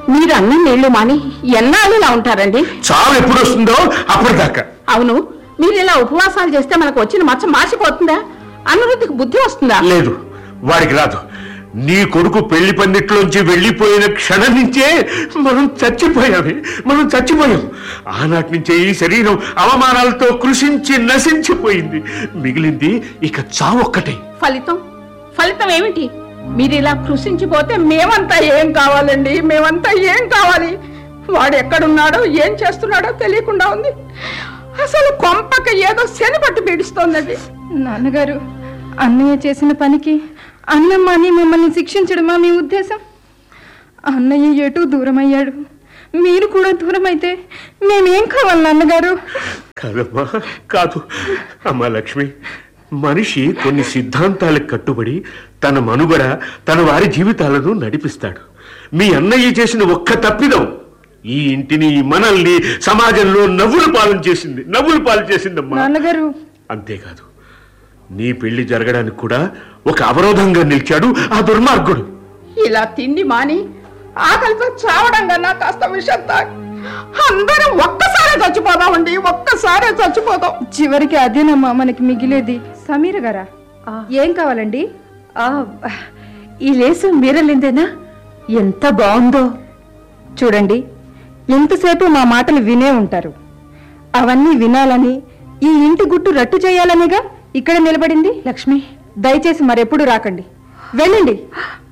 మీరు అన్న నీళ్లు మాని ఎన్నాళ్ళు ఇలా ఉంటారండి చావు ఎప్పుడు వస్తుందో అప్పటిదాకా అవును మీరు ఇలా ఉపవాసాలు చేస్తే మనకు వచ్చిన మచ్చ మార్చిపోతుందా అనిరుద్ధికి బుద్ధి వస్తుందా లేదు వాడికి రాదు నీ కొడుకు పెళ్లి పందిట్లోంచి వెళ్ళిపోయిన క్షణం నుంచే మనం చచ్చిపోయామే మనం చచ్చిపోయాం ఆనాటి నుంచే ఈ శరీరం అవమానాలతో కృషించి నశించిపోయింది మిగిలింది ఇక చావొక్కటే ఫలితం ఫలితం ఏమిటి మీరు ఇలా కృషించిపోతే మేమంతా ఏం కావాలండి మేమంతా ఏం కావాలి వాడు ఎక్కడున్నాడో ఏం చేస్తున్నాడో తెలియకుండా ఉంది అసలు కొంపక ఏదో శని పట్టు పీడిస్తోందండి నాన్నగారు అన్నయ్య చేసిన పనికి అన్నమ్మ అని మిమ్మల్ని శిక్షించడమా మీ ఉద్దేశం అన్నయ్య ఎటు దూరం అయ్యాడు మీరు కూడా దూరం అయితే మేమేం కావాలి నాన్నగారు కాదమ్మా కాదు అమ్మా లక్ష్మి మనిషి కొన్ని సిద్ధాంతాలకు కట్టుబడి తన మనుగడ తన వారి జీవితాలను నడిపిస్తాడు మీ అన్నయ్య చేసిన ఒక్క తప్పిదం ఈ ఇంటిని మనల్ని సమాజంలో నవ్వులు పాలన చేసింది నవ్వులు పాలు చేసిందమ్మా నాన్నగారు అంతేకాదు నీ పెళ్లి జరగడానికి కూడా ఒక అవరోధంగా నిలిచాడు ఆ దుర్మార్గుడు ఇలా తిండి మాని ఆకలితో చావడం కన్నా కాస్త విషయం తాగి అందరం ఒక్కసారే చచ్చిపోదామండి ఒక్కసారే చచ్చిపోదాం చివరికి అదేనమ్మా మనకి మిగిలేది సమీర గారా ఏం కావాలండి ఆ, ఈ లేసు మీరలిందేనా ఎంత బాగుందో చూడండి ఎంతసేపు మా మాటలు వినే ఉంటారు అవన్నీ వినాలని ఈ ఇంటి గుట్టు రట్టు చేయాలనిగా ఇక్కడ నిలబడింది లక్ష్మి దయచేసి మరెప్పుడు రాకండి వెళ్ళండి